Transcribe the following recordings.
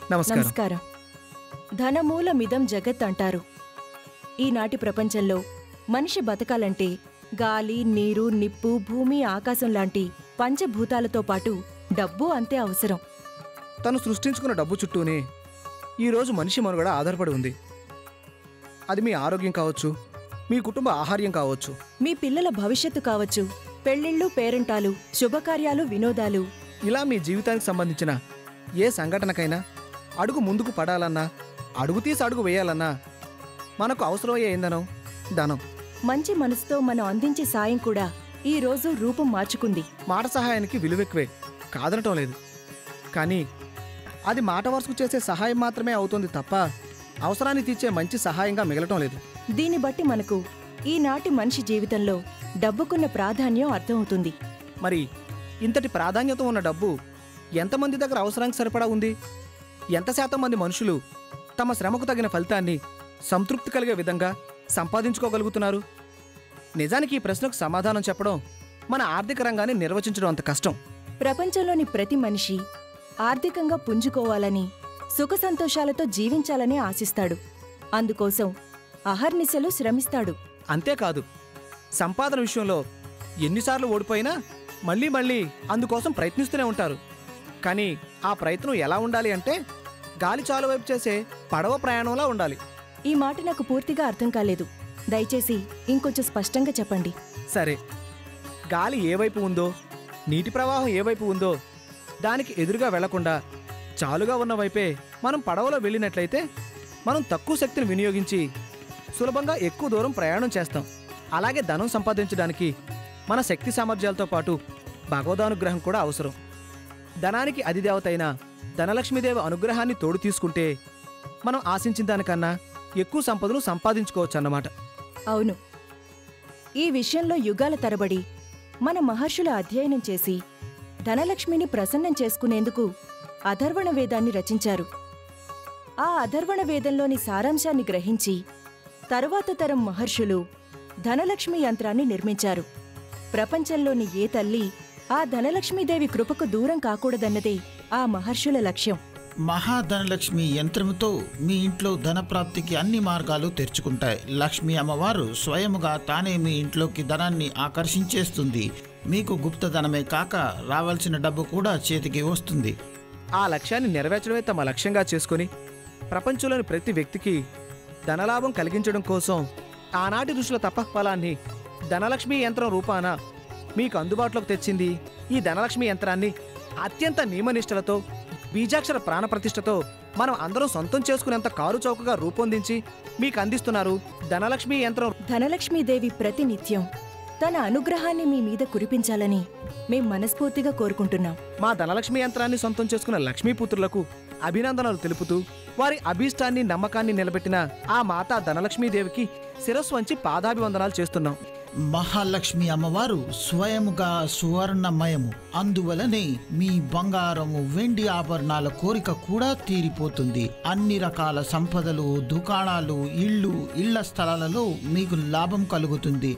నమస్కారం నమస్కారం ధనమూలమిదం జగత్ అంటారు ఈనాటి ప్రపంచంలో మనిషి బతకాలంటే గాలి నీరు నిప్పు భూమి ఆకాశం లాంటి పంచభూతాలతో పాటు డబ్బు అంతే అవసరం తను సృష్టించుకున్న డబ్బు చుట్టూనే ఈరోజు మనిషి మనుగడ ఆధారపడి ఉంది అది మీ ఆరోగ్యం కావచ్చు మీ కుటుంబ ఆహార్యం కావచ్చు మీ పిల్లల భవిష్యత్తు కావచ్చు పెళ్లిళ్ళు పేరెంటాలు శుభకార్యాలు వినోదాలు ఇలా మీ జీవితానికి సంబంధించిన ఏ సంఘటనకైనా అడుగు ముందుకు పడాలన్నా అడుగు తీసి అడుగు వేయాలన్నా మనకు అవసరమయ్యే ఇంధనం ధనం మంచి మనసుతో మనం అందించే సాయం కూడా ఈ రోజు రూపం మార్చుకుంది మాట సహాయానికి విలువెక్కువే కాదనటం లేదు కానీ అది మాట వరుసకు చేసే సహాయం మాత్రమే అవుతుంది తప్ప అవసరాన్ని తీర్చే మంచి సహాయంగా మిగలటం లేదు దీన్ని బట్టి మనకు ఈనాటి మనిషి జీవితంలో డబ్బుకున్న ప్రాధాన్యం అర్థమవుతుంది మరి ఇంతటి ప్రాధాన్యత ఉన్న డబ్బు ఎంతమంది దగ్గర అవసరానికి సరిపడా ఉంది ఎంత శాతం మంది మనుషులు తమ శ్రమకు తగిన ఫలితాన్ని సంతృప్తి కలిగే విధంగా సంపాదించుకోగలుగుతున్నారు నిజానికి ఈ ప్రశ్నకు సమాధానం చెప్పడం మన ఆర్థిక రంగాన్ని నిర్వచించడం అంత కష్టం ప్రపంచంలోని ప్రతి మనిషి ఆర్థికంగా పుంజుకోవాలని సుఖ సంతోషాలతో జీవించాలని ఆశిస్తాడు అందుకోసం అహర్నిశలు శ్రమిస్తాడు అంతేకాదు సంపాదన విషయంలో ఎన్నిసార్లు ఓడిపోయినా మళ్ళీ మళ్ళీ అందుకోసం ప్రయత్నిస్తూనే ఉంటారు కానీ ఆ ప్రయత్నం ఎలా ఉండాలి అంటే గాలి చాలు వైపు చేసే పడవ ప్రయాణంలా ఉండాలి ఈ మాట నాకు పూర్తిగా అర్థం కాలేదు దయచేసి ఇంకొంచెం స్పష్టంగా చెప్పండి సరే గాలి ఏ వైపు ఉందో నీటి ప్రవాహం ఏ వైపు ఉందో దానికి ఎదురుగా వెళ్లకుండా చాలుగా ఉన్న వైపే మనం పడవలో వెళ్ళినట్లయితే మనం తక్కువ శక్తిని వినియోగించి సులభంగా ఎక్కువ దూరం ప్రయాణం చేస్తాం అలాగే ధనం సంపాదించడానికి మన శక్తి సామర్థ్యాలతో పాటు భగవదానుగ్రహం కూడా అవసరం ధనానికి అధిదేవత అయిన ధనలక్ష్మీదేవి అనుగ్రహాన్ని తోడు తీసుకుంటే మనం ఆశించిన దానికన్నా ఎక్కువ సంపదను సంపాదించుకోవచ్చు అన్నమాట అవును ఈ విషయంలో యుగాల తరబడి మన మహర్షుల అధ్యయనం చేసి ధనలక్ష్మిని ప్రసన్నం చేసుకునేందుకు అధర్వణ వేదాన్ని రచించారు ఆ అధర్వణ వేదంలోని సారాంశాన్ని గ్రహించి తరువాత తరం మహర్షులు ధనలక్ష్మి యంత్రాన్ని నిర్మించారు ప్రపంచంలోని ఏ తల్లి ఆ ధనలక్ష్మీదేవి కృపకు దూరం కాకూడదన్నదే ఆ మహర్షుల లక్ష్యం మహాధనలక్ష్మి యంత్రముతో మీ ఇంట్లో ధన ప్రాప్తికి అన్ని మార్గాలు తెరుచుకుంటాయి లక్ష్మి అమ్మవారు స్వయముగా తానే మీ ఇంట్లోకి ధనాన్ని ఆకర్షించేస్తుంది మీకు గుప్తధనమే కాక రావాల్సిన డబ్బు కూడా చేతికి వస్తుంది ఆ లక్ష్యాన్ని నెరవేర్చడమే తమ లక్ష్యంగా చేసుకుని ప్రపంచంలోని ప్రతి వ్యక్తికి ధనలాభం కలిగించడం కోసం ఆనాటి ఋషుల తపఫలాన్ని ధనలక్ష్మి యంత్రం రూపాన మీకు అందుబాటులోకి తెచ్చింది ఈ ధనలక్ష్మి యంత్రాన్ని అత్యంత నియమనిష్టలతో బీజాక్షర ప్రాణప్రతిష్ఠతో మనం అందరం సొంతం చేసుకునేంత కారు చౌకగా రూపొందించి మీకు అందిస్తున్నారు ధనలక్ష్మి యంత్రం ధనలక్ష్మీదేవి ప్రతినిత్యం తన అనుగ్రహాన్ని మీ మీద కురిపించాలని మేం మనస్ఫూర్తిగా కోరుకుంటున్నాం మా ధనలక్ష్మి యంత్రాన్ని సొంతం చేసుకున్న లక్ష్మీపుత్రులకు అభినందనలు తెలుపుతూ వారి అభీష్టాన్ని నమ్మకాన్ని నిలబెట్టిన ఆ మాతా ధనలక్ష్మీదేవికి శిరస్సు వంచి పాదాభివందనాలు చేస్తున్నాం మహాలక్ష్మి అమ్మవారు స్వయముగా సువర్ణమయము అందువలనే మీ బంగారము వెండి ఆభరణాల కోరిక కూడా తీరిపోతుంది అన్ని రకాల సంపదలు దుకాణాలు ఇళ్ళు ఇళ్ల స్థలాలలో మీకు లాభం కలుగుతుంది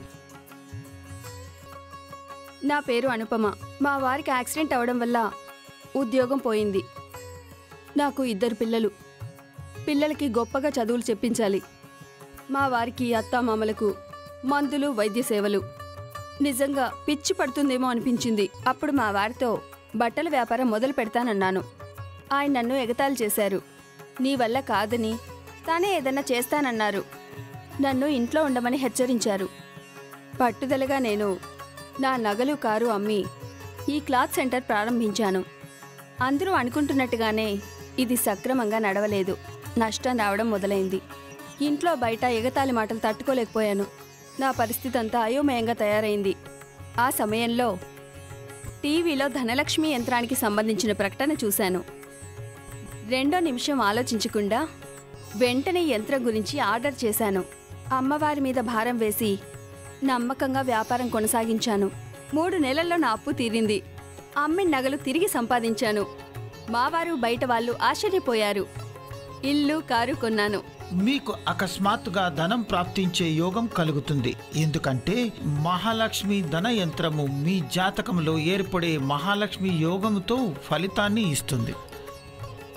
నా పేరు అనుపమ మా వారికి యాక్సిడెంట్ అవడం వల్ల ఉద్యోగం పోయింది నాకు ఇద్దరు పిల్లలు పిల్లలకి గొప్పగా చదువులు చెప్పించాలి మా వారికి అత్తామామలకు మందులు వైద్య సేవలు నిజంగా పిచ్చి పడుతుందేమో అనిపించింది అప్పుడు మా వారితో బట్టల వ్యాపారం మొదలు పెడతానన్నాను ఆయన నన్ను ఎగతాళి చేశారు నీ వల్ల కాదని తానే ఏదన్నా చేస్తానన్నారు నన్ను ఇంట్లో ఉండమని హెచ్చరించారు పట్టుదలగా నేను నా నగలు కారు అమ్మి ఈ క్లాత్ సెంటర్ ప్రారంభించాను అందరూ అనుకుంటున్నట్టుగానే ఇది సక్రమంగా నడవలేదు నష్టం రావడం మొదలైంది ఇంట్లో బయట ఎగతాళి మాటలు తట్టుకోలేకపోయాను నా పరిస్థితి అంతా అయోమయంగా తయారైంది ఆ సమయంలో టీవీలో ధనలక్ష్మి యంత్రానికి సంబంధించిన ప్రకటన చూశాను రెండో నిమిషం ఆలోచించకుండా వెంటనే యంత్రం గురించి ఆర్డర్ చేశాను అమ్మవారి మీద భారం వేసి నమ్మకంగా వ్యాపారం కొనసాగించాను మూడు నెలల్లో నా అప్పు తీరింది అమ్మిన నగలు తిరిగి సంపాదించాను మావారు బయట వాళ్ళు ఆశ్చర్యపోయారు ఇల్లు కారు కొన్నాను మీకు అకస్మాత్తుగా ధనం ప్రాప్తించే యోగం కలుగుతుంది ఎందుకంటే మహాలక్ష్మి ధన యంత్రము మీ జాతకంలో ఏర్పడే మహాలక్ష్మి యోగముతో ఫలితాన్ని ఇస్తుంది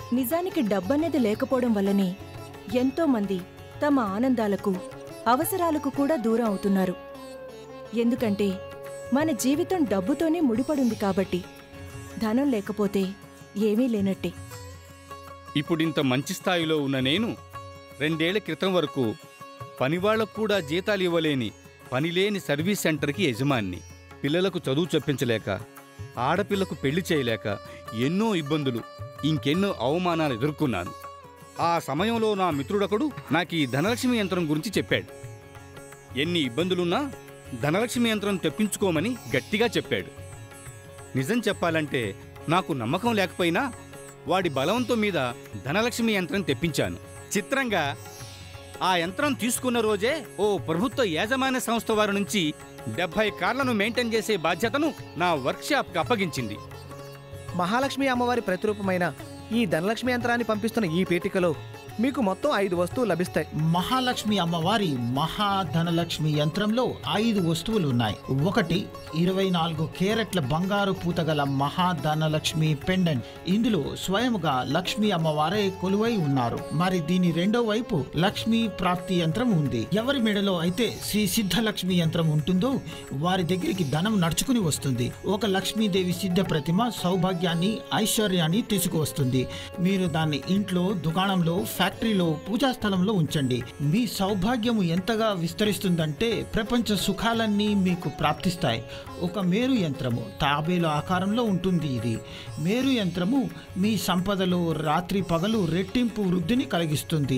నిజానికి డబ్బనేది లేకపోవడం వల్లనే ఎంతో మంది తమ ఆనందాలకు అవసరాలకు కూడా దూరం అవుతున్నారు ఎందుకంటే మన జీవితం డబ్బుతోనే ముడిపడుంది కాబట్టి ధనం లేకపోతే ఏమీ లేనట్టే ఇప్పుడింత మంచి స్థాయిలో ఉన్న నేను రెండేళ్ల క్రితం వరకు పనివాళ్లకు కూడా జీతాలు ఇవ్వలేని పనిలేని సర్వీస్ సెంటర్కి యజమాన్ని పిల్లలకు చదువు చెప్పించలేక ఆడపిల్లకు పెళ్లి చేయలేక ఎన్నో ఇబ్బందులు ఇంకెన్నో అవమానాలు ఎదుర్కొన్నాను ఆ సమయంలో నా మిత్రుడొకడు నాకు ఈ ధనలక్ష్మి యంత్రం గురించి చెప్పాడు ఎన్ని ఇబ్బందులున్నా ధనలక్ష్మి యంత్రం తెప్పించుకోమని గట్టిగా చెప్పాడు నిజం చెప్పాలంటే నాకు నమ్మకం లేకపోయినా వాడి బలవంతం మీద ధనలక్ష్మి యంత్రం తెప్పించాను చిత్రంగా ఆ యంత్రం తీసుకున్న రోజే ఓ ప్రభుత్వ యాజమాన్య సంస్థ వారి నుంచి డెబ్బై కార్లను మెయింటైన్ చేసే బాధ్యతను నా వర్క్షాప్కి అప్పగించింది మహాలక్ష్మి అమ్మవారి ప్రతిరూపమైన ఈ ధనలక్ష్మి యంత్రాన్ని పంపిస్తున్న ఈ పీఠికలో మీకు మొత్తం ఐదు వస్తువులు లభిస్తాయి మహాలక్ష్మి అమ్మవారి మహాధనలక్ష్మి యంత్రంలో ఐదు వస్తువులు ఉన్నాయి ఒకటి ఇరవై నాలుగు కేరెట్ల బంగారు పూతగల మహాధనలక్ష్మి పెండెంట్ ఇందులో స్వయముగా లక్ష్మి అమ్మవారే కొలువై ఉన్నారు మరి దీని రెండో వైపు లక్ష్మీ ప్రాప్తి యంత్రం ఉంది ఎవరి మెడలో అయితే శ్రీ సిద్ధలక్ష్మి యంత్రం ఉంటుందో వారి దగ్గరికి ధనం నడుచుకుని వస్తుంది ఒక లక్ష్మీదేవి సిద్ధ ప్రతిమ సౌభాగ్యాన్ని ఐశ్వర్యాన్ని తీసుకువస్తుంది మీరు దాన్ని ఇంట్లో దుకాణంలో ఫ్యాక్టరీలో పూజా స్థలంలో ఉంచండి మీ సౌభాగ్యము ఎంతగా విస్తరిస్తుందంటే ప్రపంచ సుఖాలన్నీ మీకు ప్రాప్తిస్తాయి ఒక మేరు యంత్రము తాబేలు ఆకారంలో ఉంటుంది ఇది మేరు యంత్రము మీ సంపదలో రాత్రి పగలు రెట్టింపు వృద్ధిని కలిగిస్తుంది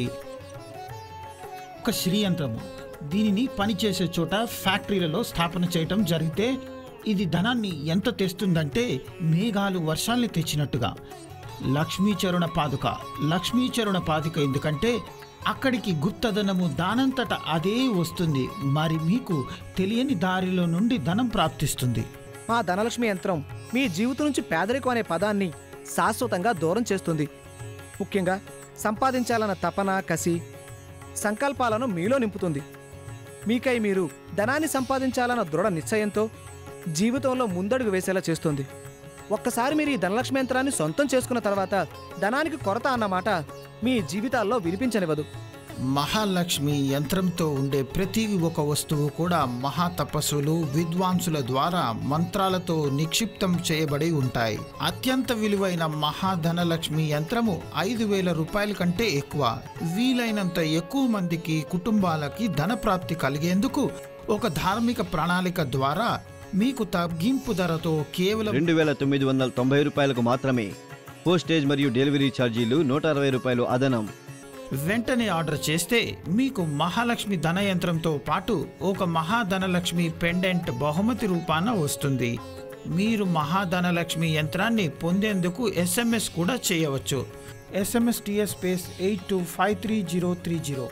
ఒక శ్రీ యంత్రము దీనిని పనిచేసే చోట ఫ్యాక్టరీలలో స్థాపన చేయటం జరిగితే ఇది ధనాన్ని ఎంత తెస్తుందంటే మేఘాలు వర్షాల్ని తెచ్చినట్టుగా లక్ష్మీచరుణ పాదుక లక్ష్మీచరుణ పాదుక ఎందుకంటే అక్కడికి గుప్తధనము దానంతట అదే వస్తుంది మరి మీకు తెలియని దారిలో నుండి ధనం ప్రాప్తిస్తుంది మా ధనలక్ష్మి యంత్రం మీ జీవితం నుంచి పేదరికం అనే పదాన్ని శాశ్వతంగా దూరం చేస్తుంది ముఖ్యంగా సంపాదించాలన్న తపన కసి సంకల్పాలను మీలో నింపుతుంది మీకై మీరు ధనాన్ని సంపాదించాలన్న దృఢ నిశ్చయంతో జీవితంలో ముందడుగు వేసేలా చేస్తుంది ఒక్కసారి మీరు ఈ ధనలక్ష్మి యంత్రాన్ని సొంతం చేసుకున్న తర్వాత ధనానికి కొరత అన్నమాట మీ జీవితాల్లో వినిపించనివ్వదు మహాలక్ష్మి యంత్రంతో ఉండే ప్రతి ఒక వస్తువు కూడా మహా తపస్సులు విద్వాంసుల ద్వారా మంత్రాలతో నిక్షిప్తం చేయబడి ఉంటాయి అత్యంత విలువైన మహాధనలక్ష్మి యంత్రము ఐదు వేల రూపాయల కంటే ఎక్కువ వీలైనంత ఎక్కువ మందికి కుటుంబాలకి ధన ప్రాప్తి కలిగేందుకు ఒక ధార్మిక ప్రణాళిక ద్వారా మీకు తగ్గింపు ధరతో కేవలం రెండు వేల తొమ్మిది వందల తొంభై రూపాయలకు మాత్రమే పోస్టేజ్ మరియు డెలివరీ ఛార్జీలు నూట అరవై రూపాయలు అదనం వెంటనే ఆర్డర్ చేస్తే మీకు మహాలక్ష్మి ధన యంత్రంతో పాటు ఒక మహాధనలక్ష్మి పెండెంట్ బహుమతి రూపాన వస్తుంది మీరు మహాధనలక్ష్మి యంత్రాన్ని పొందేందుకు ఎస్ఎంఎస్ కూడా చేయవచ్చు SMS TS space eight two five three zero three zero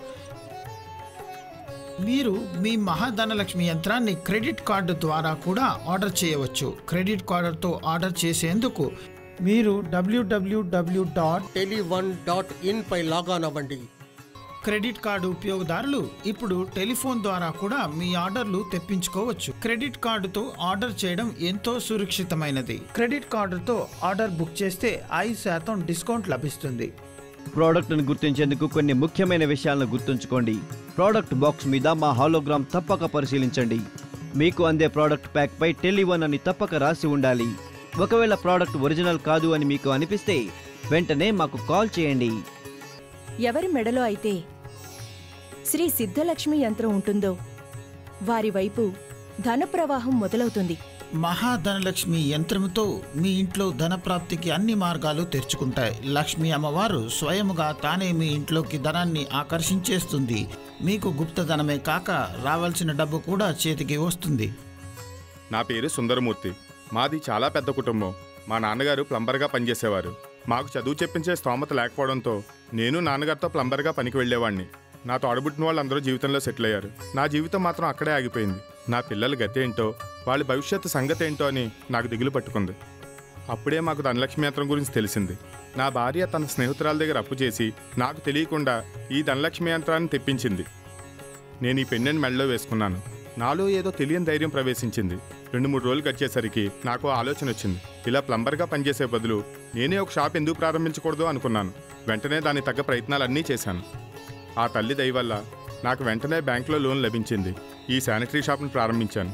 మీరు మీ మహాధనలక్ష్మి యంత్రాన్ని క్రెడిట్ కార్డు ద్వారా కూడా ఆర్డర్ చేయవచ్చు క్రెడిట్ కార్డుతో ఆర్డర్ చేసేందుకు మీరు W W W dot tele one dot in పై లాగాన్ అవ్వండి క్రెడిట్ కార్డు ఉపయోగదారులు ఇప్పుడు టెలిఫోన్ ద్వారా కూడా మీ ఆర్డర్లు తెప్పించుకోవచ్చు క్రెడిట్ కార్డుతో ఆర్డర్ చేయడం ఎంతో సురక్షితమైనది క్రెడిట్ కార్డుతో ఆర్డర్ బుక్ చేస్తే ఐదు శాతం డిస్కౌంట్ లభిస్తుంది ప్రోడక్ట్ను గుర్తించేందుకు కొన్ని ముఖ్యమైన విషయాలను గుర్తుంచుకోండి ప్రోడక్ట్ బాక్స్ మీద మా హాలోగ్రామ్ తప్పక పరిశీలించండి మీకు అందే ప్రోడక్ట్ ప్యాక్ పై టెలివన్ అని తప్పక రాసి ఉండాలి ఒకవేళ ప్రోడక్ట్ ఒరిజినల్ కాదు అని మీకు అనిపిస్తే వెంటనే మాకు కాల్ చేయండి ఎవరి మెడలో అయితే శ్రీ సిద్ధలక్ష్మి యంత్రం ఉంటుందో వారి వైపు ధన ప్రవాహం మొదలవుతుంది మహాధనలక్ష్మి యంత్రముతో మీ ఇంట్లో ధన ప్రాప్తికి అన్ని మార్గాలు తెరుచుకుంటాయి లక్ష్మి అమ్మవారు స్వయముగా తానే మీ ఇంట్లోకి ధనాన్ని ఆకర్షించేస్తుంది మీకు గుప్తధనమే కాక రావాల్సిన డబ్బు కూడా చేతికి వస్తుంది నా పేరు సుందరమూర్తి మాది చాలా పెద్ద కుటుంబం మా నాన్నగారు ప్లంబర్గా పనిచేసేవారు మాకు చదువు చెప్పించే స్తోమత లేకపోవడంతో నేను నాన్నగారితో ప్లంబర్గా పనికి వెళ్ళేవాడిని నా తోడబుట్టిన వాళ్ళందరూ జీవితంలో సెటిల్ అయ్యారు నా జీవితం మాత్రం అక్కడే ఆగిపోయింది నా పిల్లల గతి ఏంటో వాళ్ళ భవిష్యత్తు సంగతి ఏంటో అని నాకు దిగులు పట్టుకుంది అప్పుడే మాకు ధనలక్ష్మి యంత్రం గురించి తెలిసింది నా భార్య తన స్నేహితురాల దగ్గర అప్పు చేసి నాకు తెలియకుండా ఈ ధనలక్ష్మి యంత్రాన్ని తెప్పించింది నేను ఈ పెన్నెన్ మెడలో వేసుకున్నాను నాలో ఏదో తెలియని ధైర్యం ప్రవేశించింది రెండు మూడు రోజులు గడిచేసరికి నాకు ఆలోచన వచ్చింది ఇలా ప్లంబర్గా పనిచేసే బదులు నేనే ఒక షాప్ ఎందుకు ప్రారంభించకూడదు అనుకున్నాను వెంటనే దానికి తగ్గ ప్రయత్నాలన్నీ చేశాను ఆ తల్లి దయ వల్ల నాకు వెంటనే బ్యాంకులో లోన్ లభించింది ఈ శానిటరీ షాప్ను ప్రారంభించాను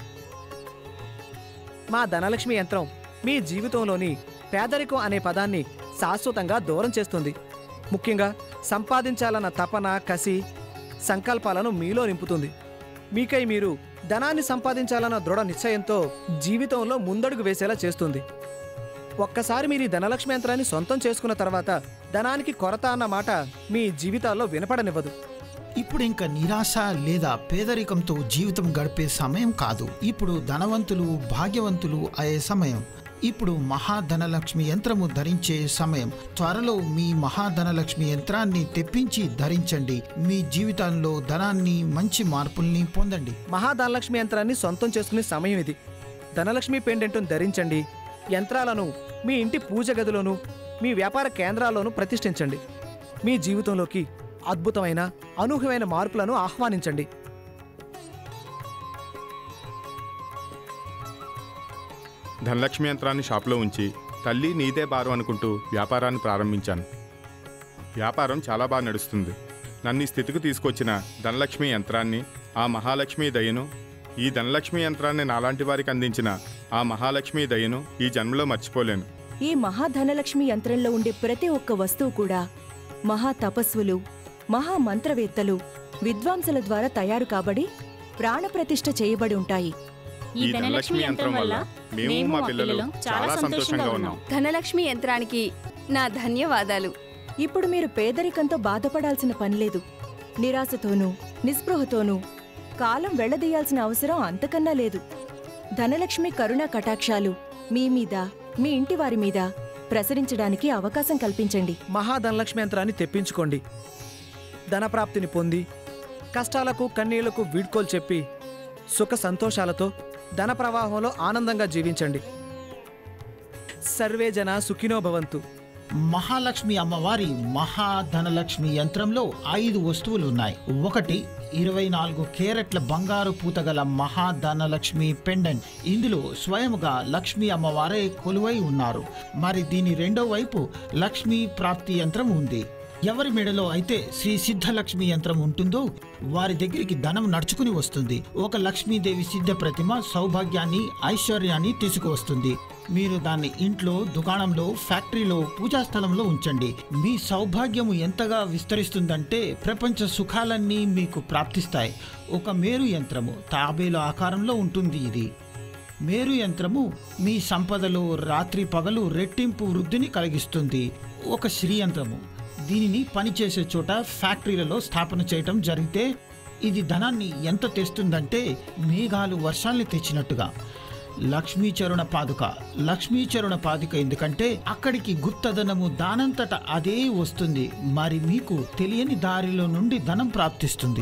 మా ధనలక్ష్మి యంత్రం మీ జీవితంలోని పేదరికం అనే పదాన్ని శాశ్వతంగా దూరం చేస్తుంది ముఖ్యంగా సంపాదించాలన్న తపన కసి సంకల్పాలను మీలో నింపుతుంది మీకై మీరు ధనాన్ని సంపాదించాలన్న దృఢ నిశ్చయంతో జీవితంలో ముందడుగు వేసేలా చేస్తుంది ఒక్కసారి మీరు ఈ ధనలక్ష్మి యంత్రాన్ని సొంతం చేసుకున్న తర్వాత ధనానికి కొరత అన్న మాట మీ జీవితాల్లో వినపడనివ్వదు ఇప్పుడు ఇంకా నిరాశ లేదా పేదరికంతో జీవితం గడిపే సమయం కాదు ఇప్పుడు ధనవంతులు భాగ్యవంతులు అయ్యే సమయం ఇప్పుడు మహాధనలక్ష్మి యంత్రము ధరించే సమయం త్వరలో మీ మహాధనలక్ష్మి యంత్రాన్ని తెప్పించి ధరించండి మీ జీవితంలో ధనాన్ని మంచి మార్పుల్ని పొందండి మహాధనలక్ష్మి యంత్రాన్ని సొంతం చేసుకునే సమయం ఇది ధనలక్ష్మి పెండెంట్ను ధరించండి యంత్రాలను మీ ఇంటి పూజ గదిలోను మీ వ్యాపార కేంద్రాల్లోనూ ప్రతిష్ఠించండి మీ జీవితంలోకి అద్భుతమైన అనూహ్యమైన మార్పులను ఆహ్వానించండి ధనలక్ష్మి యంత్రాన్ని షాప్లో ఉంచి తల్లి నీదే బారు అనుకుంటూ వ్యాపారాన్ని ప్రారంభించాను వ్యాపారం చాలా బాగా నడుస్తుంది నన్ను ఈ స్థితికి తీసుకొచ్చిన ధనలక్ష్మి యంత్రాన్ని ఆ మహాలక్ష్మి దయను ఈ ధనలక్ష్మి యంత్రాన్ని నాలాంటి వారికి అందించిన ఆ మహాలక్ష్మి దయను ఈ జన్మలో మర్చిపోలేను ఈ మహాధనలక్ష్మి యంత్రంలో ఉండే ప్రతి ఒక్క వస్తువు కూడా మహా తపస్సులు మహా మంత్రవేత్తలు విద్వాంసుల ద్వారా తయారు కాబడి ప్రాణప్రతిష్ఠ చేయబడి ఉంటాయి ఈ ధనలక్ష్మి యంత్రం వల్ల మేము మా పిల్లలు చాలా సంతోషంగా ఉన్నాం ధనలక్ష్మి యంత్రానికి నా ధన్యవాదాలు ఇప్పుడు మీరు పేదరికంతో బాధపడాల్సిన పనిలేదు నిరాశతోనూ నిస్పృహతోనూ కాలం వెళ్లదీయాల్సిన అవసరం అంతకన్నా లేదు ధనలక్ష్మి కరుణా కటాక్షాలు మీ మీద మీ ఇంటి వారి మీద ప్రసరించడానికి అవకాశం కల్పించండి మహాధనలక్ష్మి యంత్రాన్ని తెప్పించుకోండి ధనప్రాప్తిని పొంది కష్టాలకు కన్నీళ్లకు వీడ్కోలు చెప్పి సుఖ సంతోషాలతో ధన ప్రవాహంలో ఆనందంగా జీవించండి సర్వే జన సుఖినో భవంతు మహాలక్ష్మి అమ్మవారి మహాధనలక్ష్మి యంత్రంలో ఐదు వస్తువులు ఉన్నాయి ఒకటి ఇరవై నాలుగు కేరెట్ల బంగారు పూతగల మహాధనలక్ష్మి పెండెంట్ ఇందులో స్వయముగా లక్ష్మీ అమ్మవారే కొలువై ఉన్నారు మరి దీని రెండో వైపు లక్ష్మీ ప్రాప్తి యంత్రం ఉంది ఎవరి మెడలో అయితే శ్రీ సిద్ధలక్ష్మి యంత్రం ఉంటుందో వారి దగ్గరికి ధనం నడుచుకుని వస్తుంది ఒక లక్ష్మీదేవి సిద్ధ ప్రతిమ సౌభాగ్యాన్ని ఐశ్వర్యాన్ని తీసుకువస్తుంది మీరు దాన్ని ఇంట్లో దుకాణంలో ఫ్యాక్టరీలో పూజా స్థలంలో ఉంచండి మీ సౌభాగ్యము ఎంతగా విస్తరిస్తుందంటే ప్రపంచ సుఖాలన్నీ మీకు ప్రాప్తిస్తాయి ఒక మేరు యంత్రము తాబేలు ఆకారంలో ఉంటుంది ఇది మేరు యంత్రము మీ సంపదలో రాత్రి పగలు రెట్టింపు వృద్ధిని కలిగిస్తుంది ఒక శ్రీ యంత్రము దీనిని పనిచేసే చోట ఫ్యాక్టరీలలో స్థాపన చేయటం జరిగితే ఇది ధనాన్ని ఎంత తెస్తుందంటే మేఘాలు వర్షాల్ని తెచ్చినట్టుగా లక్ష్మీచరుణ పాదుక లక్ష్మీచరుణ పాదుక ఎందుకంటే అక్కడికి గుప్తధనము దానంతట అదే వస్తుంది మరి మీకు తెలియని దారిలో నుండి ధనం ప్రాప్తిస్తుంది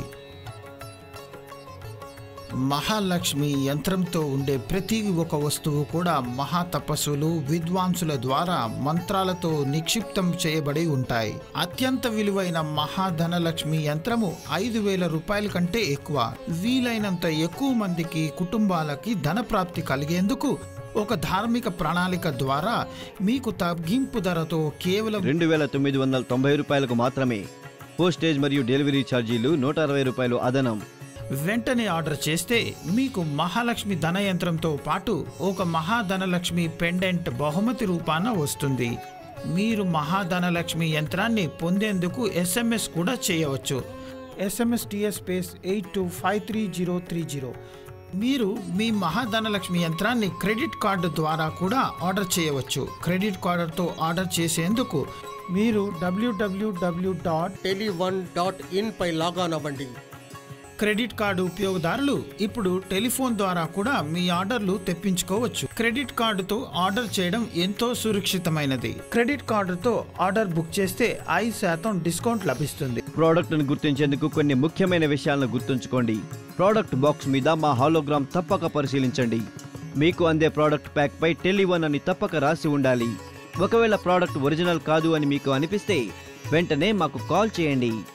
మహాలక్ష్మి యంత్రంతో ఉండే ప్రతి ఒక వస్తువు కూడా మహా తపస్సులు విద్వాంసుల ద్వారా మంత్రాలతో నిక్షిప్తం చేయబడి ఉంటాయి అత్యంత విలువైన మహాధనలక్ష్మి యంత్రము ఐదు వేల రూపాయల కంటే ఎక్కువ వీలైనంత ఎక్కువ మందికి కుటుంబాలకి ధన ప్రాప్తి కలిగేందుకు ఒక ధార్మిక ప్రణాళిక ద్వారా మీకు తగ్గింపు ధరతో కేవలం రెండు వేల తొమ్మిది వందల తొంభై రూపాయలకు మాత్రమే పోస్టేజ్ మరియు డెలివరీ ఛార్జీలు నూట అరవై రూపాయలు అదనం వెంటనే ఆర్డర్ చేస్తే మీకు మహాలక్ష్మి ధన యంత్రంతో పాటు ఒక మహాధనలక్ష్మి పెండెంట్ బహుమతి రూపాన వస్తుంది మీరు మహాధనలక్ష్మి యంత్రాన్ని పొందేందుకు ఎస్ఎంఎస్ కూడా చేయవచ్చు SMS TS space eight two five three zero three zero మీరు మీ మహాధనలక్ష్మి యంత్రాన్ని క్రెడిట్ కార్డు ద్వారా కూడా ఆర్డర్ చేయవచ్చు క్రెడిట్ కార్డుతో ఆర్డర్ చేసేందుకు మీరు W W W dot tele one dot in పై లాగాన్ అవ్వండి క్రెడిట్ కార్డు ఉపయోగదారులు ఇప్పుడు టెలిఫోన్ ద్వారా కూడా మీ ఆర్డర్లు తెప్పించుకోవచ్చు క్రెడిట్ కార్డుతో ఆర్డర్ చేయడం ఎంతో సురక్షితమైనది క్రెడిట్ కార్డుతో ఆర్డర్ బుక్ చేస్తే ఐదు శాతం డిస్కౌంట్ లభిస్తుంది ప్రోడక్ట్ను గుర్తించేందుకు కొన్ని ముఖ్యమైన విషయాలను గుర్తుంచుకోండి ప్రోడక్ట్ బాక్స్ మీద మా హాలోగ్రామ్ తప్పక పరిశీలించండి మీకు అందే ప్రోడక్ట్ ప్యాక్ పై టెలివన్ అని తప్పక రాసి ఉండాలి ఒకవేళ ప్రోడక్ట్ ఒరిజినల్ కాదు అని మీకు అనిపిస్తే వెంటనే మాకు కాల్ చేయండి